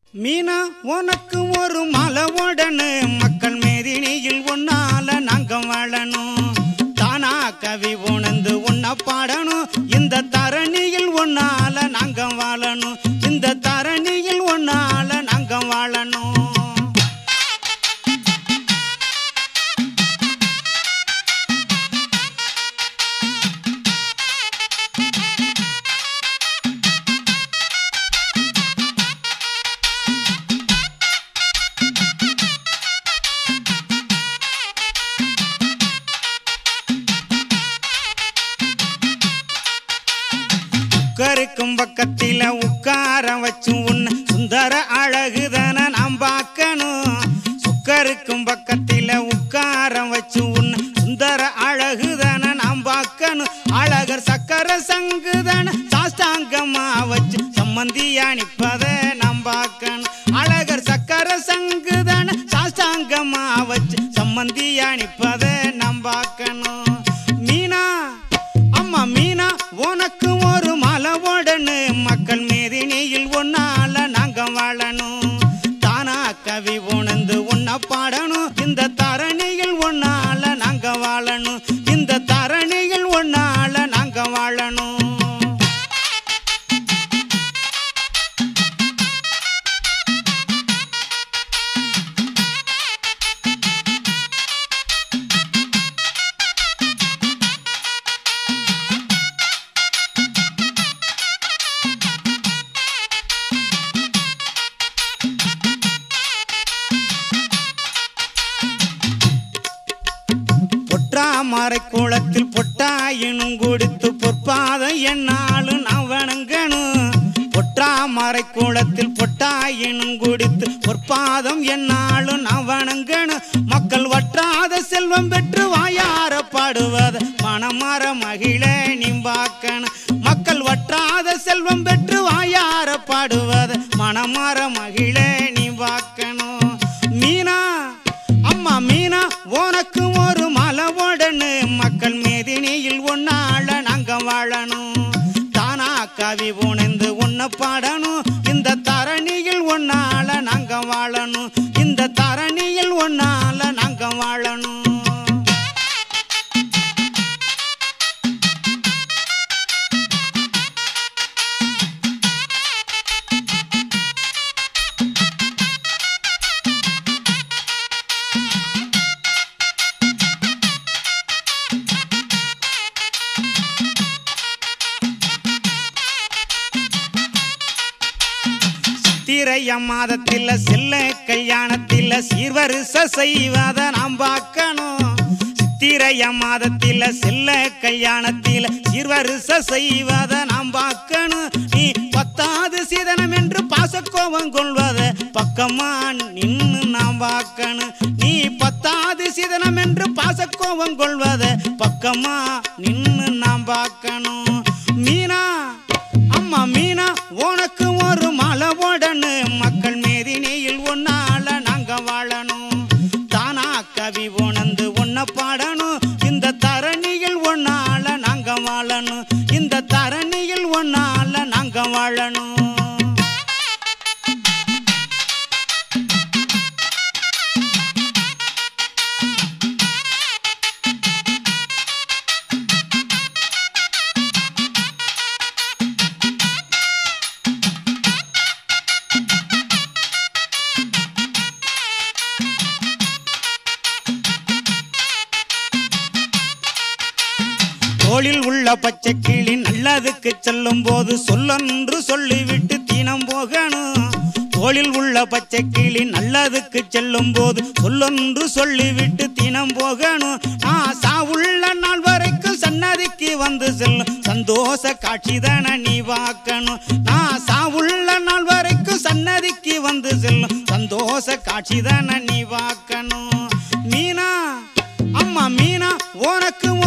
மீனா உனக்கு ஒரு மலை உடனு மக்கள் மேதினியில் ஒன்னால நாங்க வாழணும் தானா கவி உணர்ந்து உன்னை பாடணும் இந்த தரணியில் ஒன்னால நாங்க வாழணும் இந்த தரணியில் ஒன்னால நாங்க வாழணும் உட்காருக்கும் பக்கத்தில உட்கார வச்சு உன்னை சுந்தர அழகுதான நாம் பார்க்கணும் சுக்கருக்கும் பக்கத்தில உட்கார வச்சு உன்னை சுந்தர அழகுதான நாம் பார்க்கணும் அழகர் சக்கர சங்குதான சாஸ்தாங்கமா வச்சு சம்மந்தியா நிப்பத நாம் பார்க்கணும் அழகர் சக்கர சங்குதான சாஸ்தாங்கமா வச்சு சம்மந்தியா நிப்பத நாம் பார்க்கணும் மீனா அம்மா மீனா உனக்கு ஒரு மலை உடனு மக்கள் மேதினியில் ஒன்னால நாங்க வாழணும் தானா கவி உணர்ந்து உன்னை பாடணும் இந்த தரணியில் ஒன்னால நாங்க வாழணும் இந்த தரணியில் ஒன்னால நாங்க வாழணும் பொற்றாமரை குளத்தில் பொட்டாயினும் கொடுத்து பொற்பாதம் என்னாலும் நான் வணங்கணும் பொற்றாமரை குளத்தில் பொட்டாயினும் கொடுத்து பொற்பாதம் என்னாலும் நான் வணங்கணும் மக்கள் வற்றாத செல்வம் பெற்று வாயார பாடுவத மனமாற மகிழ நிம்பாக்கணும் மக்கள் வற்றாத செல்வம் பெற்று வாயார பாடுவத மனமாற மகிழ நிம்பாக்கணும் மீனா அம்மா மீனா உனக்கு ஒரு மலை உடனு மக்கள் மேதினியில் ஒன்னால நாங்க வாழணும் தானா கவி உணர்ந்து உன்னை பாடணும் இந்த தரணியில் ஒன்னால நாங்க வாழணும் இந்த தரணியில் ஒன்னால நாங்க வாழணும் சித்திரைய மாதத்தில் செல்ல கல்யாணத்தில் சீர்வரிச செய்வத நாம் பார்க்கணும் சித்திரைய மாதத்தில் செல்ல கல்யாணத்தில் சீர்வரிச செய்வத நாம் பார்க்கணும் நீ பத்தாது சீதனம் என்று பாசக்கோபம் கொள்வத பக்கமா நின்னு நாம் பார்க்கணும் நீ பத்தாது சீதனம் என்று பாசக்கோபம் கொள்வத பக்கமா நின்னு நாம் பார்க்கணும் மீனா அம்மா மீனா உனக்கு ஒரு மலை உடனு மக்கள் மேதினியில் ஒன்னால நாங்க வாழணும் தானா கவி உணர்ந்து உன்னை பாடணும் இந்த தரணியில் ஒன்னால நாங்க வாழணும் இந்த தரணியில் ஒன்னால நாங்க வாழணும் தோளில் உள்ள பச்சை கிளி நல்லதுக்கு செல்லும் போது சொல்லொன்று சொல்லிவிட்டு தீனம் போகணும் தோளில் உள்ள பச்சை கிளி நல்லதுக்கு செல்லும் போது சொல்லொன்று சொல்லிவிட்டு தீனம் போகணும் ஆசா உள்ள நாள் வரைக்கும் சன்னதிக்கு வந்து செல்லும் சந்தோஷ காட்சி தானே நீ பார்க்கணும் ஆசா உள்ள நாள் வரைக்கும் சன்னதிக்கு வந்து செல்லும் சந்தோஷ காட்சி தானே நீ பார்க்கணும் மீனா அம்மா மீனா உனக்கு